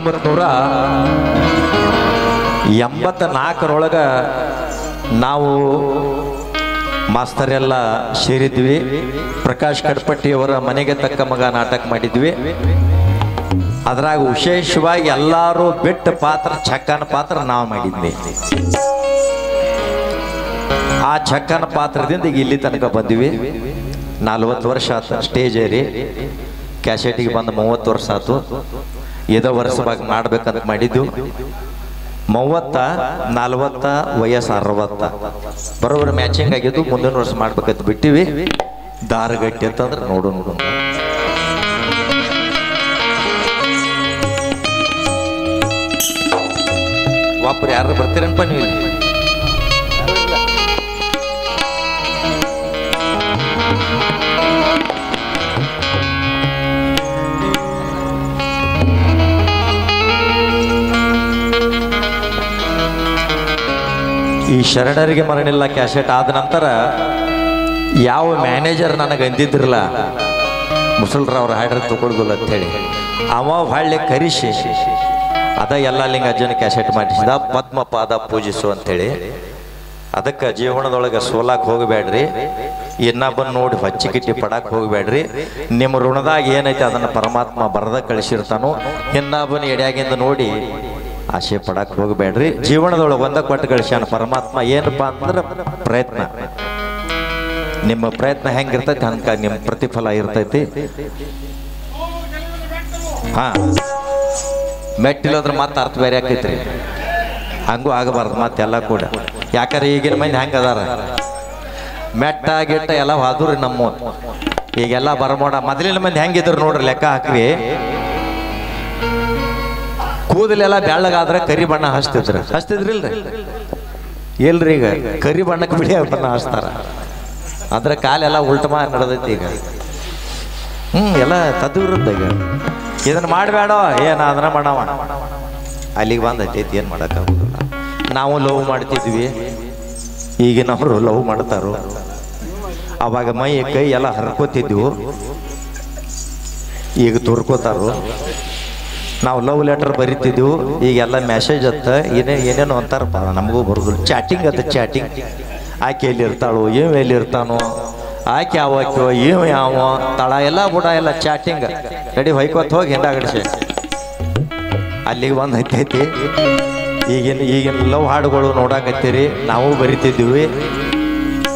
ಹತ್ತೊಂಬತ್ತು ನೂರ ಎಂಬತ್ತ ನಾಲ್ಕರೊಳಗ ನಾವು ಮಾಸ್ತರೆಲ್ಲ ಸೇರಿದ್ವಿ ಪ್ರಕಾಶ್ ಕಡ್ಪಟ್ಟಿಯವರ ಮನೆಗೆ ತಕ್ಕ ಮಗ ನಾಟಕ ಮಾಡಿದ್ವಿ ಅದ್ರಾಗ ವಿಶೇಷವಾಗಿ ಎಲ್ಲರೂ ಬಿಟ್ಟ ಪಾತ್ರ ಚಕ್ಕನ ಪಾತ್ರ ನಾವು ಮಾಡಿದ್ವಿ ಆ ಚಕ್ಕನ ಪಾತ್ರದಿಂದ ಈಗ ಇಲ್ಲಿ ತನಕ ಬಂದ್ವಿ ನಲ್ವತ್ತು ವರ್ಷ ಆತ ಸ್ಟೇಜ್ ಏರಿ ಕ್ಯಾಸೆಟಿಗೆ ಬಂದು ಮೂವತ್ತು ವರ್ಷ ಆತು ಇದ ವರ್ಷವಾಗಿ ಮಾಡ್ಬೇಕಂತ ಮಾಡಿದ್ವು ಮೂವತ್ತ ನಲ್ವತ್ತ ವಯಸ್ಸು ಅರವತ್ತ ಬರೋಬ್ಬರಿ ಮ್ಯಾಚಿಂಗ್ ಆಗಿದ್ದು ಮುಂದಿನ ವರ್ಷ ಮಾಡ್ಬೇಕಂತ ಬಿಟ್ಟಿವಿ ದಾರಗಟ್ಟಿ ಅಂತಂದ್ರೆ ನೋಡು ನೋಡು ಒಬ್ರು ಯಾರು ಬರ್ತೀರನ್ಪ ನೀವು ಇಲ್ಲಿ? ಈ ಶರಣರಿಗೆ ಮರಣಿಲ್ಲ ಕ್ಯಾಸೆಟ್ ಆದ ನಂತರ ಯಾವ ಮ್ಯಾನೇಜರ್ ನನಗೆ ಅಂದಿದ್ರಲ್ಲ ಮುಸಲ್ರವ್ರ ಹಾಡ್ರ ತಗೊಳ್ದಿಲ್ಲ ಅಂತೇಳಿ ಅವ ಹೊಳ್ಳಿ ಕರಿಸಿ ಅದ ಎಲ್ಲ ಲಿಂಗಜ್ಜನ ಕ್ಯಾಸೆಟ್ ಮಾಡಿಸಿದ ಪದ್ಮಪಾದ ಪೂಜಿಸು ಅಂತೇಳಿ ಅದಕ್ಕೆ ಜೀವನದೊಳಗೆ ಸೋಲಾಕ್ ಹೋಗಬೇಡ್ರಿ ಇನ್ನೊಬ್ಬನ ನೋಡಿ ಹೊಚ್ಚಿಕಿಟ್ಟಿ ಪಡಾಕ್ ಹೋಗಬೇಡ್ರಿ ನಿಮ್ಮ ಋಣದಾಗ ಏನೈತೆ ಅದನ್ನು ಪರಮಾತ್ಮ ಬರದ ಕಳಿಸಿರ್ತಾನೋ ಇನ್ನೊಬ್ಬನ ಎಡ್ಯಾಗಿಂದ ನೋಡಿ ಆಸೆ ಪಡಾಕ್ ಹೋಗಬೇಡ್ರಿ ಜೀವನದೊಳಗೆ ಒಂದ ಕೊಟ್ಟು ಕಳಿಸ್ಯಾನ ಪರಮಾತ್ಮ ಏನಪ್ಪಾ ಅಂತಂದ್ರೆ ಪ್ರಯತ್ನ ನಿಮ್ಮ ಪ್ರಯತ್ನ ಹೆಂಗಿರ್ತೈತಿ ಹಂಗ ನಿಮ್ಮ ಪ್ರತಿಫಲ ಇರ್ತೈತಿ ಹಾ ಮೆಟ್ಟಿಲ್ಲದ್ರ ಮತ್ತೆ ಅರ್ಥ ಬೇರೆ ಆಕೈತ್ರಿ ಹಂಗೂ ಆಗಬಾರ್ದು ಮತ್ತೆಲ್ಲ ಕೂಡ ಯಾಕಂದ್ರೆ ಈಗಿನ ಮಂದಿ ಹೆಂಗ ಅದಾರ ಮೆಟ್ಟ ಗಿಟ್ಟ ಎಲ್ಲ ಹಾದ್ರಿ ನಮ್ಮ ಈಗೆಲ್ಲ ಬರಮೋಡ ಮೊದಲಿನ ಮಂದಿ ಹೆಂಗಿದ್ರು ನೋಡ್ರಿ ಲೆಕ್ಕ ಹಾಕ್ರಿ ಕೂದಲೆಲ್ಲ ಬೆಳ್ಳಗಾದ್ರೆ ಕರಿ ಬಣ್ಣ ಹಚ್ತಿದ್ರು ಹಚ್ತಿದ್ರಿಲ್ರಿ ಇಲ್ರಿ ಈಗ ಕರಿ ಬಣ್ಣಕ್ಕೆ ಬಿಳಿ ಬಣ್ಣ ಹಚ್ತಾರ ಅಂದ್ರೆ ಕಾಲೆಲ್ಲ ಉಲ್ಟಮ ನಡೆದೈತಿ ಈಗ ಹ್ಮ್ ಎಲ್ಲ ತದ್ವಿರುದ್ಧ ಈಗ ಇದನ್ನ ಮಾಡಬೇಡ ಏನ ಅದನ್ನ ಮಾಡವ ಅಲ್ಲಿಗೆ ಬಂದೈತಿ ಏನು ಮಾಡೋಕ್ಕಾಗೋದಿಲ್ಲ ನಾವು ಲವ್ ಮಾಡ್ತಿದ್ವಿ ಈಗಿನವರು ಲವ್ ಮಾಡ್ತಾರೋ ಅವಾಗ ಮೈ ಕೈ ಎಲ್ಲ ಹರ್ಕೋತಿದ್ವು ಈಗ ತುರ್ಕೋತಾರೋ ನಾವು ಲವ್ ಲೆಟರ್ ಬರಿತಿದ್ವು ಈಗೆಲ್ಲ ಮೆಸೇಜ್ ಅತ್ತ ಏನೇ ಏನೇನೋ ಅಂತಾರಪ್ಪ ನಮಗೂ ಬರೋದಿಲ್ಲ ಚಾಟಿಂಗ್ ಅತ್ತ ಚಾಟಿಂಗ್ ಆಕೆ ಎಲ್ಲಿ ಇರ್ತಾಳೋ ಇವ್ ಎಲ್ಲಿ ಇರ್ತಾನೋ ಆಕೆ ಯಾವಾಕ್ಯೋ ಇವ್ ಯಾವ ತಳ ಎಲ್ಲ ಬುಡ ಎಲ್ಲ ಚಾಟಿಂಗ್ ರೆಡಿ ಹೊಯ್ಕೋತ್ ಹೋಗಿ ಹಿಂದಾಗಡಿಸಿ ಅಲ್ಲಿಗೆ ಬಂದು ಹತ್ತೈತಿ ಈಗಿನ ಈಗಿನ ಲವ್ ಹಾಡುಗಳು ನೋಡಾಕತ್ತೀರಿ ನಾವು ಬರಿತಿದ್ವಿ